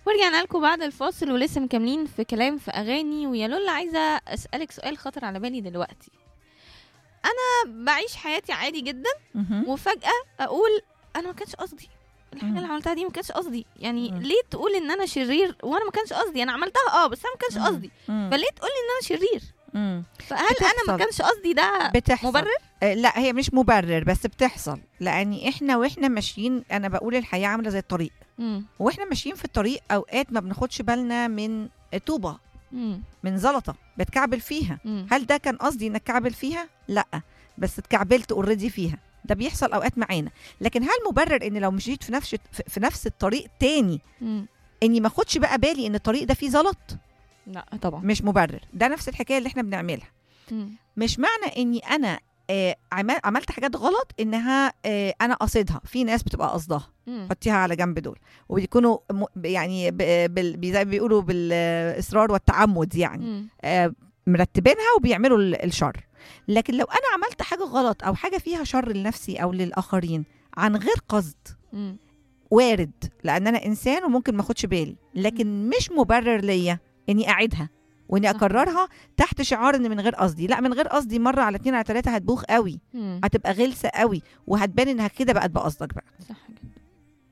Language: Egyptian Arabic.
ورجعنا لكم بعد الفاصل ولسه مكملين في كلام في اغاني ويا لولا عايزه اسالك سؤال خطر على بالي دلوقتي انا بعيش حياتي عادي جدا مهم. وفجاه اقول انا ما كانش قصدي الحاجه مم. اللي عملتها دي ما كانش قصدي يعني مم. ليه تقول ان انا شرير وانا ما كانش قصدي انا عملتها اه بس انا ما كانش مم. قصدي مم. فليه تقول لي ان انا شرير مم. فهل انا ما بتحصل. كانش قصدي ده بتحصل مبرر آه، لا هي مش مبرر بس بتحصل لان احنا واحنا ماشيين انا بقول الحياه عامله زي الطريق مم. واحنا ماشيين في الطريق اوقات ما بناخدش بالنا من طوبه مم. من زلطه بتكعبل فيها مم. هل ده كان قصدي انك كعبل فيها لا بس اتكعبلت اوريدي فيها ده بيحصل اوقات معانا لكن هل مبرر ان لو مشيت في نفس في نفس الطريق تاني مم. اني ما اخدش بقى بالي ان الطريق ده فيه زلط لا طبعا مش مبرر ده نفس الحكايه اللي احنا بنعملها مم. مش معنى اني انا آه، عمل- عملت حاجات غلط انها آه، انا قصدها في ناس بتبقى قصدها مم. حطيها على جنب دول وبيكونوا م- يعني ب- بال- بي- زي ما بيقولوا بالاصرار والتعمد يعني مم. آه، مرتبينها وبيعملوا ال- الشر لكن لو انا عملت حاجه غلط او حاجه فيها شر لنفسي او للاخرين عن غير قصد مم. وارد لان انا انسان وممكن ما اخدش بالي لكن مش مبرر ليا اني اعيدها واني صح. اكررها تحت شعار ان من غير قصدي لا من غير قصدي مره على اتنين على تلاته هتبوخ قوي مم. هتبقى غلسه قوي وهتبان انها كده بقت بقصدك بقى صح